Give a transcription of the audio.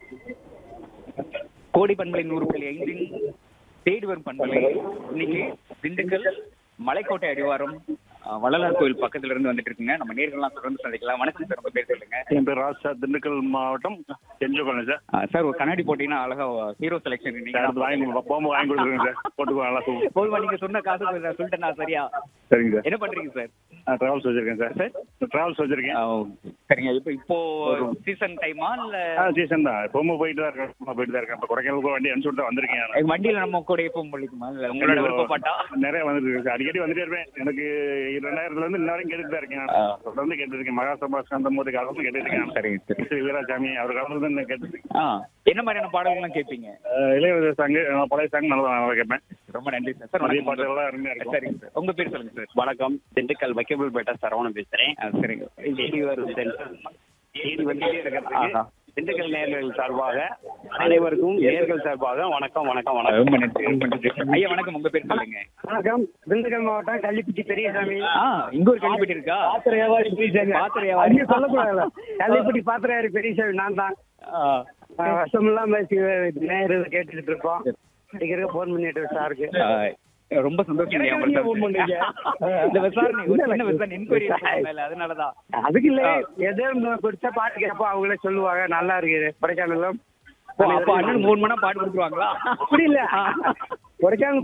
கோடி பண்பலை நூறு புள்ளி ஐந்தின் தேடி வரும் பண்பலை இன்னைக்கு திண்டுக்கல் மலைக்கோட்டை அடிவாரம் அஹ், வள்ளலார் கோயில் பக்கத்துல இருந்து வந்துட்டு இருக்குங்க நம்ம நேர்கள்லாம் தொடர்ந்து சந்திக்கலாம் வணக்கம் சார் உங்க பேர் சொல்லுங்க என் பேர் ராஜ் சார் திண்டுக்கல் மாவட்டம் செஞ்சோக்கணும் சார் அஹ், சார் ஒரு கண்ணாடி போட்டீங்கன்னா அழகா ஹீரோ செலெக்ஷன் சார் அடுத்து வாங்கி கொடுங்க போகும்போது வாங்கி கொடுக்குறேங்க சார் போட்டுக்கோ நல்லா சூப்பர் போதுமா நீங்க சொன்ன காசு நான் சொல்லிட்டேன் நான் சரியா சரிங்க சார் என்ன பண்றீங்க சார் நான் ட்ராவல்ஸ் வச்சிருக்கேன் சார் சார் ட்ராவல்ஸ் வச்சிருக்கேன் அஹ், சரிங்க இப்போ இப்போ சீசன் டைமா இல்ல ஆ சீசன் தான் எப்பவுமே போயிட்டு தான் இருக்கேன் சும்மா போயிட்டு தான் இருக்கேன் இப்போ கொடைக்கானலுக்கு வண்டி அனுப்பிச்சு விட்டு வந்திருக்கேன் நான். எங்க வண்டியில நம்ம கூட எப்போ முடிக்குமா இல்ல உங்களோட விருப்பப்பட்டா நிறைய வந்துட்டு இருக்கு சார் அடிக்கடி வந்துட்டே இருப்பேன் எனக்கு ரெண்டாயிரத்துல இருந்து இன்ன வரைக்கும் கேட்டுட்டு தான் இருக்கேன் ஆ. நான். தொடர்ந்து கேட்டு இருக்கேன் மகா சபாஸ் அந்த போது காலத்துல கேட்டுட்டு இருக்கேன் சரிங்க சரி ஸ்ரீ வீராசாமி அவர் காலத்துல தான் நான் கேட்டுட்டு இருக்கேன் ஆ என்ன மாதிரியான பாடல்கள்லாம் கேட்பீங்க அஹ் இளையராஜா சாங்கு பழைய சாங் நல்லா நல்லா கேட்பேன் ரொம்ப நன்றி சார் சார் மதிய வணக்கம் பாட்டு உங்க- எல்லாம் அருமையா இருக்கும் சரிங்க சார் உங்க பேர் சொல்லுங்க சார் வணக்கம் திண்டுக்கல் வைக்கபுல் பேட்டா சரவணன் பேசுறேன் ஆ, சரிங்க தேடி வரும் செல்வம் தேடி வந்துட்டே ஆஹா. இருக்கிறதுக்கு திண்டுக்கல் நேர்கள் சார்பாக அனைவருக்கும் நேர்கள் சார்பாக வணக்கம் வணக்கம் வணக்கம் ரொம்ப நன்றி ரொம்ப நன்றி ஐயா வணக்கம் உங்க பேர் சொல்லுங்க வணக்கம் திண்டுக்கல் மாவட்டம் கள்ளிப்பட்டி பெரியசாமி ஆ இங்க ஒரு கேள்விப்பட்டு இருக்கா பாத்திர வியாபாரி பெரியசாமி பாத்திர வியாபாரி. அங்கே சொல்லக்கூடாது கள்ளிப்பட்டி பாத்திர வியாபாரி பெரியசாமி நான் தான் ஆ, வருஷமெல்லாம் நேரம் கேட்டுக்கிட்டு இருப்போம் அடிக்கிறத போன் பண்ணிட்டு சாருக்கு ஆ, ரொம்ப சந்தோஷம் ஐயா, எனக்கு உங்கள்ட்ட phone பண்ணீங்க. இந்த விசாரணை ஒரு சின்ன விசாரணை என்கொயரி மேல அதனாலதான் அதுக்கு இல்ல எதோ பிடிச்ச பாட்டு கேட்போம் அவங்களே சொல்லுவாங்க நல்லா இருக்குது கொடைக்கானலும் ஓ, அப்ப அண்ணன் மூணு மணி நேரம் பாட்டு கொடுத்துருவாங்களா அப்படி இல்ல கொடைக்கானல்